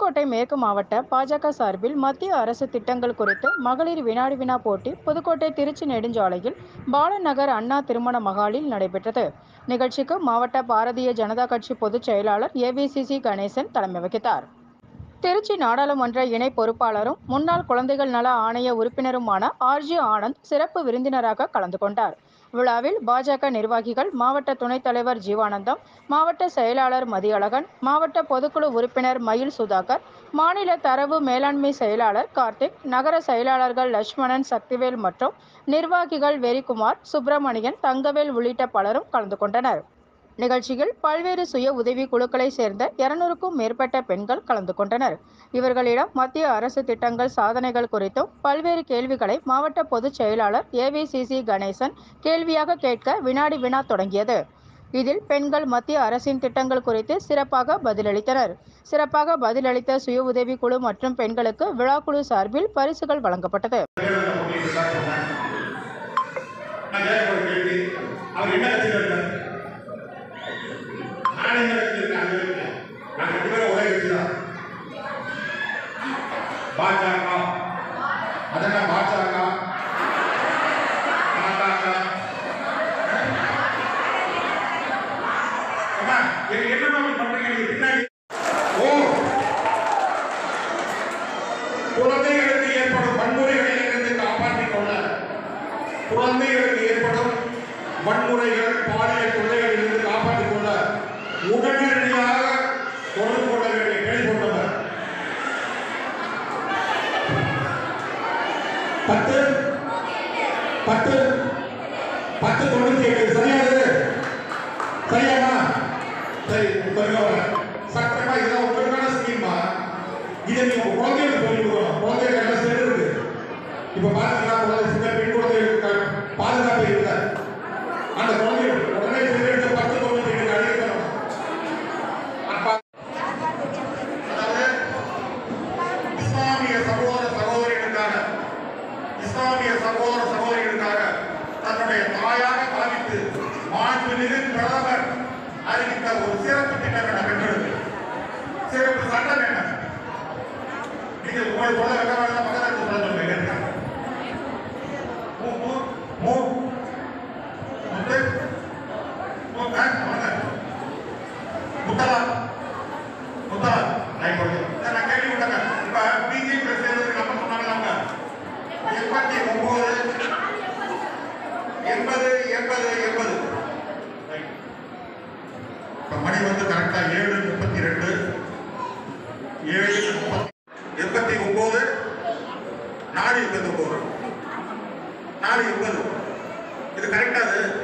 புதுக்கோட்டை மேற்கு மாவட்ட பாஜக சார்பில் மத்திய அரசு திட்டங்கள் குறித்து மகளிர் வினாடி வினா போட்டி புதுக்கோட்டை திருச்சி நெடுஞ்சாலையில் பாலநகர் அண்ணா திருமண மகாலில் நடைபெற்றது நிகழ்ச்சிக்கு மாவட்ட பாரதிய ஜனதா கட்சி பொதுச் செயலாளர் ஏவிசிசி கணேசன் தலைமை வகித்தார் திருச்சி நாடாளுமன்ற இணை பொறுப்பாளரும் முன்னாள் குழந்தைகள் நல ஆணைய உறுப்பினருமான ஆர்ஜி ஆனந்த் சிறப்பு விருந்தினராக கலந்து கொண்டார் விழாவில் பாஜக நிர்வாகிகள் மாவட்ட துணைத் தலைவர் ஜீவானந்தம் மாவட்ட செயலாளர் மதியழகன் மாவட்ட பொதுக்குழு உறுப்பினர் மயில் சுதாகர் மாநில தரவு மேலாண்மை செயலாளர் கார்த்திக் நகர செயலாளர்கள் லட்சுமணன் சக்திவேல் மற்றும் நிர்வாகிகள் வெறிக்குமார் சுப்பிரமணியன் தங்கவேல் உள்ளிட்ட பலரும் கலந்து கொண்டனர் நிகழ்ச்சியில் பல்வேறு சுய உதவி குழுக்களை சேர்ந்த இருநூறுக்கும் மேற்பட்ட பெண்கள் கலந்து கொண்டனர் இவர்களிடம் மத்திய அரசு திட்டங்கள் சாதனைகள் குறித்தும் பல்வேறு கேள்விகளை மாவட்ட பொதுச் செயலாளர் ஏவிசிசி கணேசன் கேள்வியாக கேட்க வினாடி வினா தொடங்கியது இதில் பெண்கள் மத்திய அரசின் திட்டங்கள் குறித்து சிறப்பாக பதிலளித்தனர் சிறப்பாக பதிலளித்த சுய உதவி குழு மற்றும் பெண்களுக்கு விழாக்குழு சார்பில் பரிசுகள் வழங்கப்பட்டது நான் கேட்க ஒரு கேள்வி அவர் என்ன கட்சியில் இருக்கார் நான் என்ன கட்சியில் இருக்கேன் அது இருக்கேன் நான் ரெண்டு பேரும் ஒரே கட்சி தான் பாஜக அதென்ன பாஜக பாஜக அம்மா, இது என்ன மாதிரி பண்றீங்க நீங்க பின்னாடி ஓ குழந்தைகளுக்கு ஏற்படும் வன்முறைகளில் இருந்து காப்பாற்றிக் கொள்ள குழந்தைகளுக்கு ஏற்படும் வன்முறைகள் பாலியல் தொல்லைகளில் இருந்து காப்பாற்றிக் கொள்ள உடனடியாக தொடர்பு கொள்ள வேண்டிய கேள்விப்பட்டவர் பத்து பத்து பத்து தொண்ணூத்தி ஏழு சரியாது சரியாமா சரி வருகிறவங்க சட்டமா இதெல்லாம் உங்களுக்கான ஸ்கீமா இதை நீங்க உங்க குழந்தைகளுக்கு சொல்லி கொடுக்கணும் குழந்தைகள் என்ன சேர்ந்து இருக்கு இப்ப பாத்தீங்கன்னா குழந்தை சின்ன பெண் குழந்தைகளுக்கு பாதுகாப்பு இல்லை அந்த குழந்தைகள் உடனே சிறுவெடுத்து பத்து தொண்ணூத்தி ஏழு அறிவிக்கணும் அப்ப- அதாவது இஸ்லாமிய சகோதர சகோதரிகளுக்காக இஸ்லாமிய சகோதர சகோதரிகளுக்காக தன்னுடைய தாயாக பாவித்து மாண்புமிகு பிரதமர் அறிவித்த ஒரு சிறப்பு திட்டம் என்ன பெண்களுக்கு சிறப்பு சட்டம் என்ன நீங்கள் உங்களுக்கு சொல்ல வைக்க வேண்டாம் பக்கத்தில் சொல்ல சொல்லுங்க மூ மூ மூ முத்து மூ கண் வாங்க முத்தலா முத்தலா லைக் பண்ணி நான் கேள்வி விட்டேங்க இப்ப பிஜேபி சேர்ந்ததுக்கு நம்ம சொன்னாங்க அவங்க எண்பத்தி ஒன்பது எண்பது எண்பது எண்பது இப்ப மணி வந்து கரெக்டா ஏழு முப்பத்தி ரெண்டு ஏழு முப்பத்தி எண்பத்தி ஒன்பது நாலு எண்பத்தி ஒன்பது நாலு எண்பது இது கரெக்டா அது